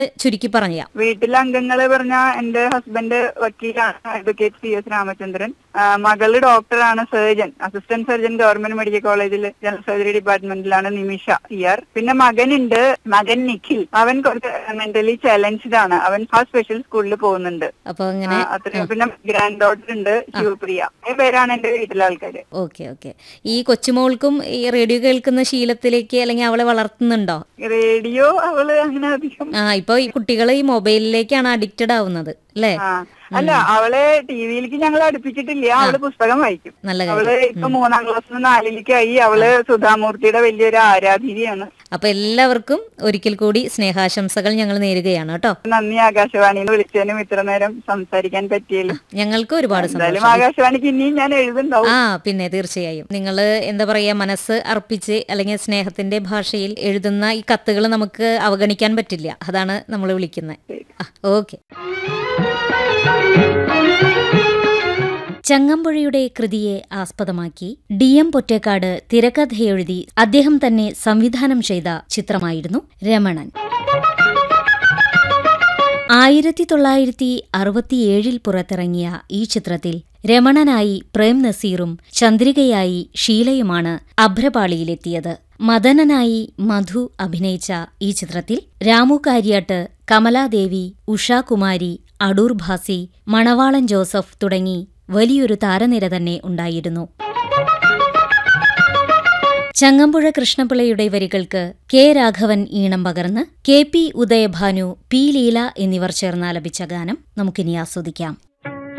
ചുരുക്കി പറയാം വീട്ടിലെ അംഗങ്ങള് പറഞ്ഞ എന്റെ ഹസ്ബൻഡ് വക്കീലാണ് അഡ്വക്കേറ്റ് സി എസ് രാമചന്ദ്രൻ ആ, മകള് ഡോക്ടറാണ് surgeon assistant surgeon government medical കോളേജിൽ ജനറൽ സർജറി ഡിപ്പാർട്ട്മെന്റിലാണ് നിമിഷ സി ആർ പിന്നെ മകനുണ്ട് മകൻ നിഖിൽ അവൻ കുറച്ച് മെന്റലി ചലഞ്ച്ഡ് ആണ് അവൻ ആ സ്പെഷ്യൽ സ്കൂളിൽ പോകുന്നുണ്ട് അപ്പൊ ആ, അങ്ങനെ അത്രയും പിന്നെ ഗ്രാൻഡ് ഡോട്ടർ ഉണ്ട് ശിവപ്രിയ ഈ പേരാണ് എന്റെ വീട്ടിലെ ആൾക്കാര് ഓക്കെ ഓക്കെ ഈ കൊച്ചുമോൾക്കും ഈ റേഡിയോ കേൾക്കുന്ന ശീലത്തിലേക്ക് അല്ലെങ്കിൽ അവളെ വളർത്തുന്നുണ്ടോ റേഡിയോ അവള് അങ്ങനെ അധികം ആ ഇപ്പൊ ഈ കുട്ടികൾ ഈ മൊബൈലിലേക്കാണ് അഡിക്റ്റഡ് ആവുന്നത് അല്ലേ ആ അല്ല അവളെ ടിവിയിലേക്ക് ഞങ്ങൾ അടുപ്പിച്ചിട്ടില്ല അവള് പുസ്തകം വായിക്കും നല്ല കാര്യം അവള് ഇപ്പൊ മൂന്നാം ക്ലാസ്സിൽ നിന്ന് നാലിലേക്കായി അവള് സുധാമൂർത്തിയുടെ വലിയൊരു ആരാധികയാണ് അപ്പൊ എല്ലാവർക്കും ഒരിക്കൽ കൂടി സ്നേഹാശംസകൾ ഞങ്ങൾ നേരുകയാണ് കേട്ടോ നന്ദി ആകാശവാണിയിൽ വിളിച്ചതിനും ഇത്ര നേരം സംസാരിക്കാൻ പറ്റിയല്ലോ ഞങ്ങൾക്ക് ഒരുപാട് എന്തായാലും സന്തോഷം ആകാശവാണിക്ക് ഇനിയും ഞാൻ എഴുതുണ്ടാവും ആ പിന്നെ തീർച്ചയായും നിങ്ങൾ എന്താ പറയാ മനസ്സ് അർപ്പിച്ച് അല്ലെങ്കിൽ സ്നേഹത്തിന്റെ ഭാഷയിൽ എഴുതുന്ന ഈ കത്തുകൾ നമുക്ക് അവഗണിക്കാൻ പറ്റില്ല അതാണ് നമ്മൾ വിളിക്കുന്നത് ഓക്കെ ചങ്ങമ്പുഴയുടെ കൃതിയെ ആസ്പദമാക്കി ഡി എം പൊറ്റേക്കാട് തിരക്കഥയെഴുതി അദ്ദേഹം തന്നെ സംവിധാനം ചെയ്ത ചിത്രമായിരുന്നു രമണൻ ആയിരത്തി തൊള്ളായിരത്തി അറുപത്തിയേഴിൽ പുറത്തിറങ്ങിയ ഈ ചിത്രത്തിൽ രമണനായി പ്രേം നസീറും ചന്ദ്രികയായി ഷീലയുമാണ് അഭ്രപാളിയിലെത്തിയത് മദനനായി മധു അഭിനയിച്ച ഈ ചിത്രത്തിൽ രാമു കാര്യാട്ട് കമലാദേവി ഉഷാകുമാരി അടൂർ ഭാസി മണവാളൻ ജോസഫ് തുടങ്ങി വലിയൊരു താരനിര തന്നെ ഉണ്ടായിരുന്നു ചങ്ങമ്പുഴ കൃഷ്ണപിള്ളയുടെ വരികൾക്ക് കെ രാഘവൻ ഈണം പകർന്ന് K P Udayabhanu P Leela എന്നിവർ ചേർന്നാലപിച്ച ഗാനം നമുക്കിനി ആസ്വദിക്കാം